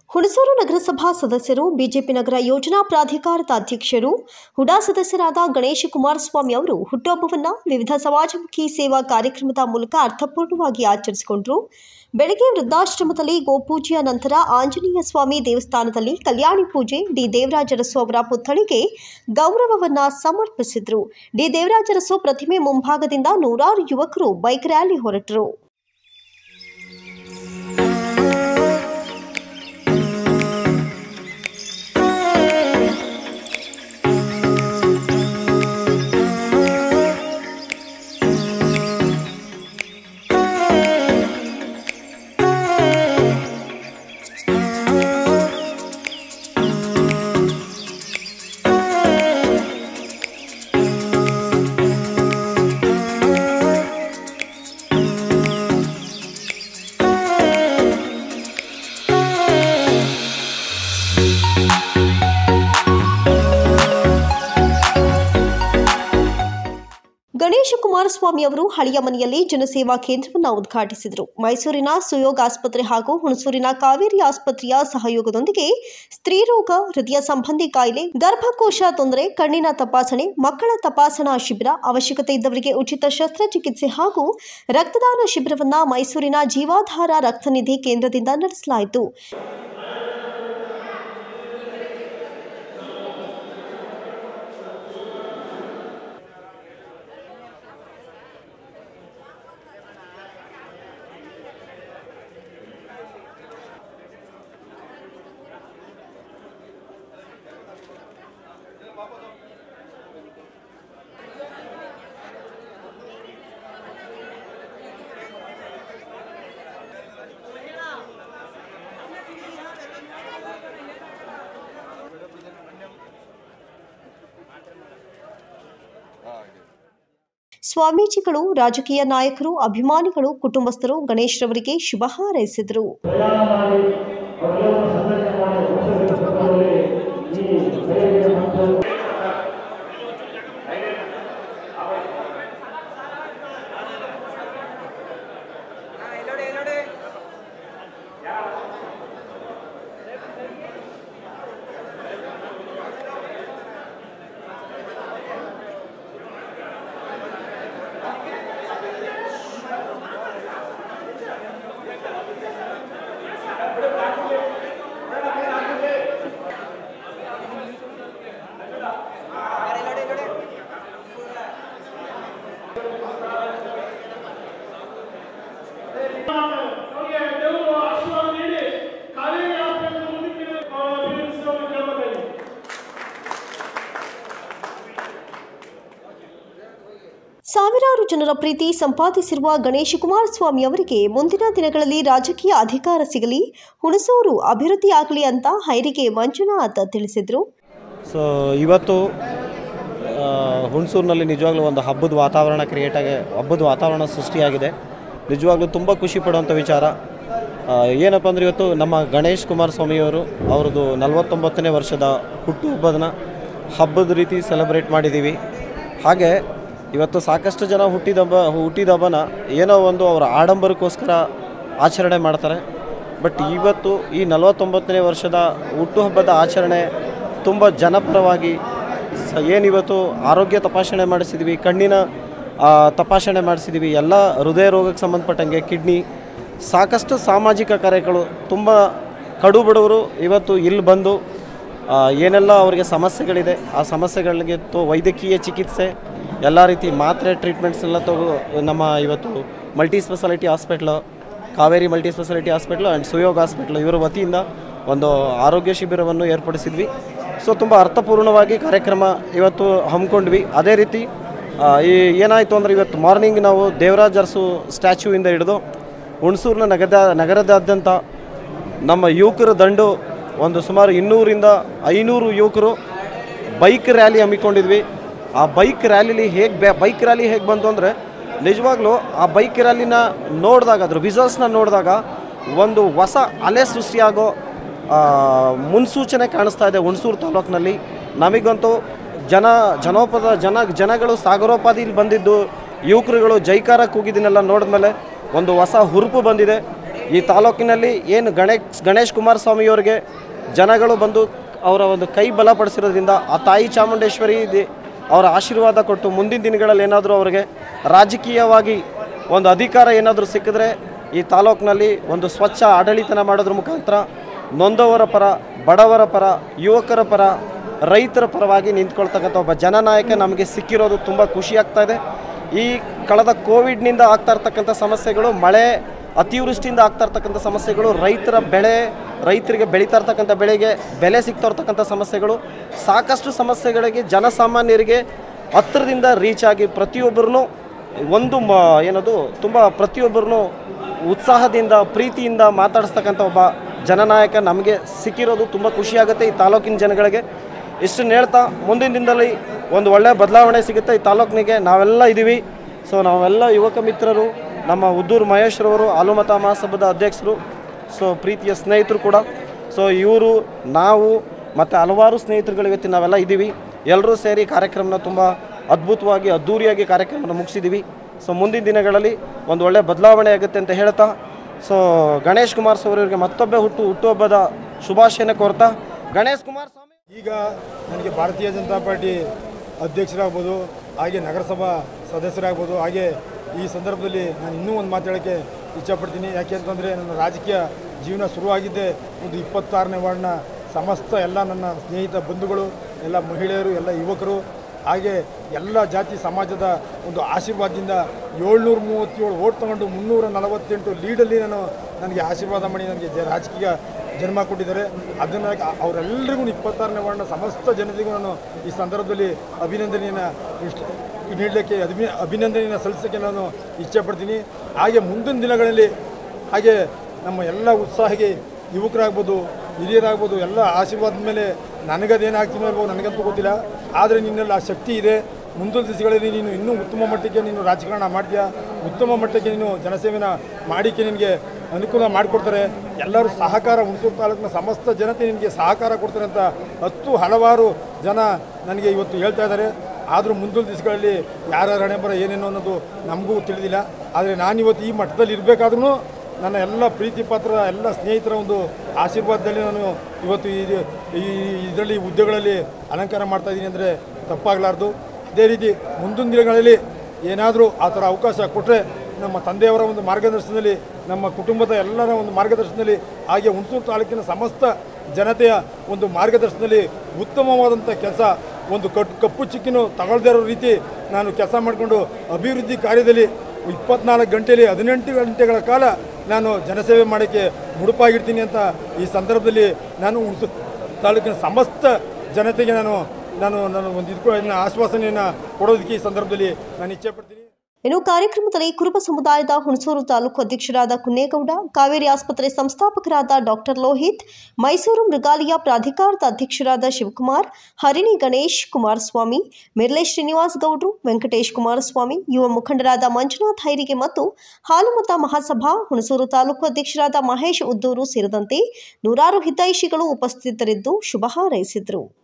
ಹುಣಸೂರು ನಗರಸಭಾ ಸದಸ್ಯರು ಬಿಜೆಪಿ ನಗರ ಯೋಜನಾ ಪ್ರಾಧಿಕಾರದ ಅಧ್ಯಕ್ಷರು ಹುಡಾ ಸದಸ್ಯರಾದ ಗಣೇಶ ಕುಮಾರಸ್ವಾಮಿ ಅವರು ಹುಟ್ಟುಹಬ್ಬವನ್ನು ವಿವಿಧ ಸಮಾಜಮುಖಿ ಸೇವಾ ಕಾರ್ಯಕ್ರಮದ ಮೂಲಕ ಅರ್ಥಪೂರ್ಣವಾಗಿ ಆಚರಿಸಿಕೊಂಡರು ಬೆಳಗ್ಗೆ ವೃದ್ಧಾಶ್ರಮದಲ್ಲಿ ಗೋಪೂಜೆಯ ನಂತರ ಆಂಜನೇಯ ಸ್ವಾಮಿ ದೇವಸ್ಥಾನದಲ್ಲಿ ಕಲ್ಯಾಣಿ ಪೂಜೆ ಡಿ ದೇವರಾಜರಸು ಅವರ ಪುತ್ಥಳಿಗೆ ಗೌರವವನ್ನ ಸಮರ್ಪಿಸಿದರು ಡಿ ದೇವರಾಜರಸು ಪ್ರತಿಮೆ ಮುಂಭಾಗದಿಂದ ನೂರಾರು ಯುವಕರು ಬೈಕ್ ರ್ಯಾಲಿ ಹೊರಟರು ಗಣೇಶ ಕುಮಾರಸ್ವಾಮಿ ಅವರು ಹಳೆಯ ಮನೆಯಲ್ಲಿ ಜನಸೇವಾ ಕೇಂದ್ರವನ್ನು ಉದ್ಘಾಟಿಸಿದರು ಮೈಸೂರಿನ ಸುಯೋಗ್ ಆಸ್ಪತ್ರೆ ಹಾಗೂ ಹುಣಸೂರಿನ ಕಾವೇರಿ ಆಸ್ಪತ್ರೆಯ ಸಹಯೋಗದೊಂದಿಗೆ ಸ್ತ್ರೀರೋಗ ಹೃದಯ ಸಂಬಂಧಿ ಕಾಯಿಲೆ ಗರ್ಭಕೋಶ ತೊಂದರೆ ಕಣ್ಣಿನ ತಪಾಸಣೆ ಮಕ್ಕಳ ತಪಾಸಣಾ ಶಿಬಿರ ಅವಶ್ಯಕತೆ ಇದ್ದವರಿಗೆ ಉಚಿತ ಶಸ್ತ್ರಚಿಕಿತ್ಸೆ ಹಾಗೂ ರಕ್ತದಾನ ಶಿಬಿರವನ್ನು ಮೈಸೂರಿನ ಜೀವಾಧಾರ ರಕ್ತನಿಧಿ ಕೇಂದ್ರದಿಂದ ನಡೆಸಲಾಯಿತು ಸ್ವಾಮೀಜಿಗಳು ರಾಜಕೀಯ ನಾಯಕರು ಅಭಿಮಾನಿಗಳು ಕುಟುಂಬಸ್ಥರು ಗಣೇಶ್ ರವರಿಗೆ ಶುಭ ಹಾರೈಸಿದರು ಅವರಿಗೆ ದೇವರು ಆಶೀರ್ವಾದ ನೀಡಿ ಕಾವೇರಿ ಆಸ್ಪತ್ರೆ ಮುಂದಕ್ಕೆ ಅಭಿನಂದಿಸಲು ಕೇಳಬೇಕಾಗಿದೆ ಸಾವಿರಾರು ಜನರ ಪ್ರೀತಿ ಸಂಪಾದಿಸಿರುವ ಗಣೇಶ ಕುಮಾರಸ್ವಾಮಿ ಅವರಿಗೆ ಮುಂದಿನ ದಿನಗಳಲ್ಲಿ ರಾಜಕೀಯ ಅಧಿಕಾರ ಸಿಗಲಿ ಹುಣಸೂರು ಅಭಿವೃದ್ಧಿಯಾಗಲಿ ಅಂತ ಹೈರಿಗೆ ಮಂಜುನಾಥ್ ತಿಳಿಸಿದರು ಸೊ ಇವತ್ತು ಆ, ಹುಣಸೂರಿನಲ್ಲಿ ನಿಜವಾಗ್ಲೂ ಒಂದು ಹಬ್ಬದ ವಾತಾವರಣ ಕ್ರಿಯೇಟ್ ಆಗಿ ಹಬ್ಬದ ವಾತಾವರಣ ಸೃಷ್ಟಿಯಾಗಿದೆ ನಿಜವಾಗ್ಲೂ ತುಂಬ ಖುಷಿ ಪಡುವಂಥ ವಿಚಾರ ಆ, ಏನಪ್ಪ ಅಂದರೆ ಇವತ್ತು ನಮ್ಮ ಗಣೇಶ್ ಕುಮಾರಸ್ವಾಮಿಯವರು ಅವ್ರದ್ದು ನಲವತ್ತೊಂಬತ್ತನೇ ವರ್ಷದ ಹುಟ್ಟುಹಬ್ಬದನ್ನ ಹಬ್ಬದ ರೀತಿ ಸೆಲೆಬ್ರೇಟ್ ಮಾಡಿದ್ದೀವಿ ಹಾಗೆ ಇವತ್ತು ಸಾಕಷ್ಟು ಜನ ಹುಟ್ಟಿದಬ್ಬ ಹುಟ್ಟಿದಬ್ಬನ ಏನೋ ಒಂದು ಅವರ ಆಡಂಬರಕ್ಕೋಸ್ಕರ ಆಚರಣೆ ಮಾಡ್ತಾರೆ ಬಟ್ ಇವತ್ತು ಈ ನಲವತ್ತೊಂಬತ್ತನೇ ವರ್ಷದ ಹುಟ್ಟುಹಬ್ಬದ ಆಚರಣೆ ತುಂಬ ಜನಪರವಾಗಿ ಸ ಏನಿವತ್ತು ಆರೋಗ್ಯ ತಪಾಸಣೆ ಮಾಡಿಸಿದ್ವಿ ಕಣ್ಣಿನ ಆ, ತಪಾಸಣೆ ಮಾಡಿಸಿದ್ವಿ ಎಲ್ಲ ಹೃದಯ ರೋಗಕ್ಕೆ ಸಂಬಂಧಪಟ್ಟಂಗೆ ಕಿಡ್ನಿ ಸಾಕಷ್ಟು ಸಾಮಾಜಿಕ ಕಾರ್ಯಗಳು ತುಂಬ ಕಡು ಬಡವರು ಇವತ್ತು ಇಲ್ಲಿ ಬಂದು ಆ, ಏನೆಲ್ಲ ಅವರಿಗೆ ಸಮಸ್ಯೆಗಳಿದೆ ಆ ಸಮಸ್ಯೆಗಳಿಗೆ ತೋ ವೈದ್ಯಕೀಯ ಚಿಕಿತ್ಸೆ ಎಲ್ಲ ರೀತಿ ಮಾತ್ರೆ ಟ್ರೀಟ್ಮೆಂಟ್ಸ್ ಎಲ್ಲ ತಗೋ ನಮ್ಮ ಇವತ್ತು multi speciality hospital Kaveri multi speciality hospital and Suyog hospital ಇವರ ವತಿಯಿಂದ ಒಂದು ಆರೋಗ್ಯ ಶಿಬಿರವನ್ನು ಏರ್ಪಡಿಸಿದ್ವಿ ಸೊ ತುಂಬ ಅರ್ಥಪೂರ್ಣವಾಗಿ ಕಾರ್ಯಕ್ರಮ ಇವತ್ತು ಹಮ್ಮಿಕೊಂಡ್ವಿ ಅದೇ ರೀತಿ ಆ, ಈ ಏನಾಯಿತು ಅಂದರೆ ಇವತ್ತು ಮಾರ್ನಿಂಗ್ ನಾವು ದೇವರಾಜ್ ಅರಸು ಸ್ಟ್ಯಾಚ್ಯೂಯಿಂದ ಹಿಡಿದು ಹುಣಸೂರಿನ ನಗರದ ನಗರದಾದ್ಯಂತ ನಮ್ಮ ಯುವಕರ ದಂಡು ಒಂದು ಸುಮಾರು ಇನ್ನೂರಿಂದ ಐನೂರು ಯುವಕರು ಬೈಕ್ ರ್ಯಾಲಿ ಹಮ್ಮಿಕೊಂಡಿದ್ವಿ ಆ ಬೈಕ್ ರ್ಯಾಲಿಲಿ ಹೇಗೆ ಬೆ ಬೈಕ್ ರ್ಯಾಲಿ ಹೇಗೆ ಬಂತು ಅಂದರೆ ನಿಜವಾಗ್ಲೂ ಆ ಬೈಕ್ ರ್ಯಾಲಿನ ನೋಡಿದಾಗ ಅದ್ರ ವಿಸಲ್ಸ್ನ ನೋಡಿದಾಗ ಒಂದು ಹೊಸ ಅಲೆ ಸೃಷ್ಟಿಯಾಗೋ ಆ, ಮುನ್ಸೂಚನೆ ಕಾಣಿಸ್ತಾ ಇದೆ ಹುಣಸೂರು ತಾಲೂಕಿನಲ್ಲಿ ನಮಗಂತೂ ಜನ ಜನೋಪದ ಜನ ಜನಗಳು ಸಾಗರೋಪಾದಿಲಿ ಬಂದಿದ್ದು ಯುವಕರುಗಳು ಜೈಕಾರ ಕೂಗಿದ್ದನ್ನೆಲ್ಲ ನೋಡಿದ್ಮೇಲೆ ಒಂದು ಹೊಸ ಹುರುಪು ಬಂದಿದೆ ಈ ತಾಲೂಕಿನಲ್ಲಿ ಏನು ಗಣೇಶ್ ಗಣೇಶ್ ಕುಮಾರಸ್ವಾಮಿಯವರಿಗೆ ಜನಗಳು ಬಂದು ಅವರ ಒಂದು ಕೈ ಬಲಪಡಿಸಿರೋದ್ರಿಂದ ಆ ತಾಯಿ ಚಾಮುಂಡೇಶ್ವರಿ ದೇ- ಅವರ ಆಶೀರ್ವಾದ ಕೊಟ್ಟು ಮುಂದಿನ ದಿನಗಳಲ್ಲಿ ಏನಾದರೂ ಅವರಿಗೆ ರಾಜಕೀಯವಾಗಿ ಒಂದು ಅಧಿಕಾರ ಏನಾದರೂ ಸಿಕ್ಕಿದ್ರೆ ಈ ತಾಲೂಕಿನಲ್ಲಿ ಒಂದು ಸ್ವಚ್ಛ ಆಡಳಿತನ ಮಾಡೋದ್ರ ಮುಖಾಂತರ ನೊಂದವರ ಪರ ಬಡವರ ಪರ ಯುವಕರ ಪರ ರೈತರ ಪರವಾಗಿ ನಿಂತ್ಕೊಳ್ತಕ್ಕಂಥ ಒಬ್ಬ ಜನನಾಯಕ ನಮಗೆ ಸಿಕ್ಕಿರೋದು ತುಂಬ ಖುಷಿ ಆಗ್ತಾ ಇದೆ ಈ ಕಳೆದ ಕೋವಿಡ್ನಿಂದ ಆಗ್ತಾ ಇರ್ತಕ್ಕಂಥ ಸಮಸ್ಯೆಗಳು ಮಳೆ ಅತಿವೃಷ್ಟಿಯಿಂದ ಆಗ್ತಾ ಇರ್ತಕ್ಕಂಥ ಸಮಸ್ಯೆಗಳು ರೈತರ ಬೆಳೆ ರೈತರಿಗೆ ಬೆಳೀತಾ ಇರ್ತಕ್ಕಂಥ ಬೆಳೆಗೆ ಬೆಲೆ ಸಿಗ್ತಾ ಇರ್ತಕ್ಕಂಥ ಸಮಸ್ಯೆಗಳು ಸಾಕಷ್ಟು ಸಮಸ್ಯೆಗಳಿಗೆ ಜನಸಾಮಾನ್ಯರಿಗೆ ಹತ್ತಿರದಿಂದ ರೀಚ್ ಆಗಿ ಪ್ರತಿಯೊಬ್ಬರೂ ಒಂದು ಮ ಏನದು ತುಂಬ ಪ್ರತಿಯೊಬ್ಬರೂ ಉತ್ಸಾಹದಿಂದ ಪ್ರೀತಿಯಿಂದ ಮಾತಾಡಿಸ್ತಕ್ಕಂಥ ಒಬ್ಬ ಜನನಾಯಕ ನಮಗೆ ಸಿಕ್ಕಿರೋದು ತುಂಬ ಖುಷಿಯಾಗುತ್ತೆ ಈ ತಾಲೂಕಿನ ಜನಗಳಿಗೆ ಇಷ್ಟನ್ನು ಹೇಳ್ತಾ ಮುಂದಿನ ದಿನದಲ್ಲಿ ಒಂದು ಒಳ್ಳೆಯ ಬದಲಾವಣೆ ಸಿಗುತ್ತೆ ಈ ತಾಲೂಕಿನಿಗೆ ನಾವೆಲ್ಲ ಇದ್ದೀವಿ ಸೊ ನಾವೆಲ್ಲ ಯುವಕ ಮಿತ್ರರು ನಮ್ಮ ಉದ್ದೂರು ಮಹೇಶ್ರವರು ಆಲುಮತ ಮಹಾಸಭಾದ ಅಧ್ಯಕ್ಷರು ಸೊ ಪ್ರೀತಿಯ ಸ್ನೇಹಿತರು ಕೂಡ ಸೊ ಇವರು ನಾವು ಮತ್ತು ಹಲವಾರು ಸ್ನೇಹಿತರುಗಳು ಇವತ್ತು ನಾವೆಲ್ಲ ಇದ್ದೀವಿ ಎಲ್ಲರೂ ಸೇರಿ ಕಾರ್ಯಕ್ರಮನ ತುಂಬ ಅದ್ಭುತವಾಗಿ ಅದ್ಧೂರಿಯಾಗಿ ಕಾರ್ಯಕ್ರಮನ ಮುಗಿಸಿದ್ದೀವಿ ಸೊ ಮುಂದಿನ ದಿನಗಳಲ್ಲಿ ಒಂದು ಒಳ್ಳೆಯ ಬದಲಾವಣೆ ಆಗುತ್ತೆ ಅಂತ ಹೇಳ್ತಾ ಸೊ ಗಣೇಶ್ ಕುಮಾರ್ ಅವರಿಗೆ ಮತ್ತೊಬ್ಬ ಹುಟ್ಟು ಹುಟ್ಟುಹಬ್ಬದ ಶುಭಾಶಯನ ಕೋರ್ತಾ ಗಣೇಶ್ ಕುಮಾರ್ ಸ್ವಾಮಿ ಈಗ ನನಗೆ ಭಾರತೀಯ ಜನತಾ ಪಾರ್ಟಿ ಅಧ್ಯಕ್ಷರಾಗ್ಬೋದು ಹಾಗೆ ನಗರಸಭಾ ಸದಸ್ಯರಾಗ್ಬೋದು ಹಾಗೆ ಈ ಸಂದರ್ಭದಲ್ಲಿ ನಾನು ಇನ್ನೂ ಒಂದು ಮಾತು ಹೇಳೋಕ್ಕೆ ಇಚ್ಛಪಡ್ತೀನಿ ಯಾಕೆ ಅಂತಂದರೆ ನನ್ನ ರಾಜಕೀಯ ಜೀವನ ಶುರುವಾಗಿದ್ದೇ ಒಂದು ಇಪ್ಪತ್ತಾರನೇ ವಾರ್ಡ್ನ ಸಮಸ್ತ ಎಲ್ಲ ನನ್ನ ಸ್ನೇಹಿತ ಬಂಧುಗಳು ಎಲ್ಲ ಮಹಿಳೆಯರು ಎಲ್ಲ ಯುವಕರು ಹಾಗೆ ಎಲ್ಲ ಜಾತಿ ಸಮಾಜದ ಒಂದು ಆಶೀರ್ವಾದದಿಂದ ಏಳ್ನೂರ ಮೂವತ್ತೇಳು ಓಟ್ ತಗೊಂಡು ಮುನ್ನೂರ ನಲವತ್ತೆಂಟು ಲೀಡಲ್ಲಿ ನಾನು ನನಗೆ ಆಶೀರ್ವಾದ ಮಾಡಿ ನನಗೆ ಜ ರಾಜಕೀಯ ಜನ್ಮ ಕೊಟ್ಟಿದ್ದಾರೆ ಅದನ್ನು ಅವರೆಲ್ಲರಿಗೂ ಇಪ್ಪತ್ತಾರನೇ ವಾರ್ಡ್ನ ಸಮಸ್ತ ಜನತೆಗೂ ನಾನು ಈ ಸಂದರ್ಭದಲ್ಲಿ ಅಭಿನಂದನೆಯನ್ನು ಇಷ್ಟ ನೀಡಲಿಕ್ಕೆ ಅಭಿನ ಅಭಿನಂದನೆಯನ್ನು ಸಲ್ಲಿಸೋಕ್ಕೆ ನಾನು ಇಚ್ಛೆಪಡ್ತೀನಿ ಹಾಗೆ ಮುಂದಿನ ದಿನಗಳಲ್ಲಿ ಹಾಗೆ ನಮ್ಮ ಎಲ್ಲ ಉತ್ಸಾಹಿಗೆ ಯುವಕರಾಗ್ಬೋದು ಹಿರಿಯರಾಗ್ಬೋದು ಎಲ್ಲ ಆಶೀರ್ವಾದದ ಮೇಲೆ ನನಗದೇನಾಗ್ತೀನೋ ಅಲ್ವೋ ನನಗಂತೂ ಗೊತ್ತಿಲ್ಲ ಆದರೆ ನಿನ್ನಲ್ಲಿ ಆ ಶಕ್ತಿ ಇದೆ ಮುಂದಿನ ದಿವಸಗಳಲ್ಲಿ ನೀನು ಇನ್ನೂ ಉತ್ತಮ ಮಟ್ಟಕ್ಕೆ ನೀನು ರಾಜಕಾರಣ ಮಾಡ್ತೀಯಾ ಉತ್ತಮ ಮಟ್ಟಕ್ಕೆ ನೀನು ಜನಸೇವೆನ ಮಾಡಿಕೆ ನಿನಗೆ ಅನುಕೂಲ ಮಾಡಿಕೊಡ್ತಾರೆ ಎಲ್ಲರೂ ಸಹಕಾರ ಹುಣಸೂರು ತಾಲೂಕಿನ ಸಮಸ್ತ ಜನತೆ ನಿನಗೆ ಸಹಕಾರ ಕೊಡ್ತಾರೆ ಅಂತ ಹತ್ತು ಹಲವಾರು ಜನ ನನಗೆ ಇವತ್ತು ಹೇಳ್ತಾ ಇದ್ದಾರೆ ಆದರೂ ಮುಂದಿನ ದಿವಸಗಳಲ್ಲಿ ಯಾರ್ಯಾರ ಹಣೆ ಬರ ಏನೇನು ಅನ್ನೋದು ನಮಗೂ ತಿಳಿದಿಲ್ಲ ಆದರೆ ನಾನಿವತ್ತು ಈ ಮಟ್ಟದಲ್ಲಿ ಇರಬೇಕಾದ್ರೂ ನನ್ನ ಎಲ್ಲ ಪ್ರೀತಿ ಪಾತ್ರ ಎಲ್ಲ ಸ್ನೇಹಿತರ ಒಂದು ಆಶೀರ್ವಾದದಲ್ಲಿ ನಾನು ಇವತ್ತು ಈ ಈ ಇದರಲ್ಲಿ ಹುದ್ದೆಗಳಲ್ಲಿ ಅಲಂಕಾರ ಮಾಡ್ತಾ ಇದ್ದೀನಿ ಅಂದರೆ ತಪ್ಪಾಗಲಾರ್ದು ಅದೇ ರೀತಿ ಮುಂದಿನ ದಿನಗಳಲ್ಲಿ ಏನಾದರೂ ಆ ಥರ ಅವಕಾಶ ಕೊಟ್ಟರೆ ನಮ್ಮ ತಂದೆಯವರ ಒಂದು ಮಾರ್ಗದರ್ಶನದಲ್ಲಿ ನಮ್ಮ ಕುಟುಂಬದ ಎಲ್ಲರ ಒಂದು ಮಾರ್ಗದರ್ಶನದಲ್ಲಿ ಹಾಗೆ ಹುಣಸೂರು ತಾಲೂಕಿನ ಸಮಸ್ತ ಜನತೆಯ ಒಂದು ಮಾರ್ಗದರ್ಶನದಲ್ಲಿ ಉತ್ತಮವಾದಂಥ ಕೆಲಸ ಒಂದು ಕಟ್ ಕಪ್ಪು ಚಿಕ್ಕಿನೂ ತಗೊಳ್ದೇ ಇರೋ ರೀತಿ ನಾನು ಕೆಲಸ ಮಾಡಿಕೊಂಡು ಅಭಿವೃದ್ಧಿ ಕಾರ್ಯದಲ್ಲಿ ಇಪ್ಪತ್ನಾಲ್ಕು ಗಂಟೆಯಲ್ಲಿ ಹದಿನೆಂಟು ಗಂಟೆಗಳ ಕಾಲ ನಾನು ಜನಸೇವೆ ಮಾಡೋಕ್ಕೆ ಮುಡುಪಾಗಿರ್ತೀನಿ ಅಂತ ಈ ಸಂದರ್ಭದಲ್ಲಿ ನಾನು ಹುಣಸೂರು ತಾಲೂಕಿನ ಸಮಸ್ತ ಜನತೆಗೆ ನಾನು ನಾನು ನಾನು ಒಂದು ಇದಕ್ಕೂ ಆಶ್ವಾಸನೆಯನ್ನು ಕೊಡೋದಕ್ಕೆ ಈ ಸಂದರ್ಭದಲ್ಲಿ ನಾನು ಇಚ್ಛೆ ಪಡ್ತೀನಿ ಇನ್ನು ಕಾರ್ಯಕ್ರಮದಲ್ಲಿ ಕುರುಬ ಸಮುದಾಯದ ಹುಣಸೂರು ತಾಲೂಕು ಅಧ್ಯಕ್ಷರಾದ ಕುನ್ನೇಗೌಡ ಕಾವೇರಿ ಆಸ್ಪತ್ರೆ ಸಂಸ್ಥಾಪಕರಾದ ಡಾಕ್ಟರ್ ಲೋಹಿತ್ ಮೈಸೂರು ಮೃಗಾಲಯ ಪ್ರಾಧಿಕಾರದ ಅಧ್ಯಕ್ಷರಾದ ಶಿವಕುಮಾರ್ ಹರಿಣಿ ಗಣೇಶ್ ಕುಮಾರಸ್ವಾಮಿ ಮಿರ್ಲೆ ಶ್ರೀನಿವಾಸ್ ಗೌಡ್ರು ವೆಂಕಟೇಶ್ ಕುಮಾರಸ್ವಾಮಿ ಯುವ ಮುಖಂಡರಾದ ಮಂಜುನಾಥ್ ಹೈರಿಗೆ ಮತ್ತು ಹಾಲುಮತ ಮಹಾಸಭಾ ಹುಣಸೂರು ತಾಲೂಕು ಅಧ್ಯಕ್ಷರಾದ ಮಹೇಶ್ ಉದ್ದೂರು ಸೇರಿದಂತೆ ನೂರಾರು ಹಿತೈಷಿಗಳು ಉಪಸ್ಥಿತರಿದ್ದು ಶುಭ ಹಾರೈಸಿದರು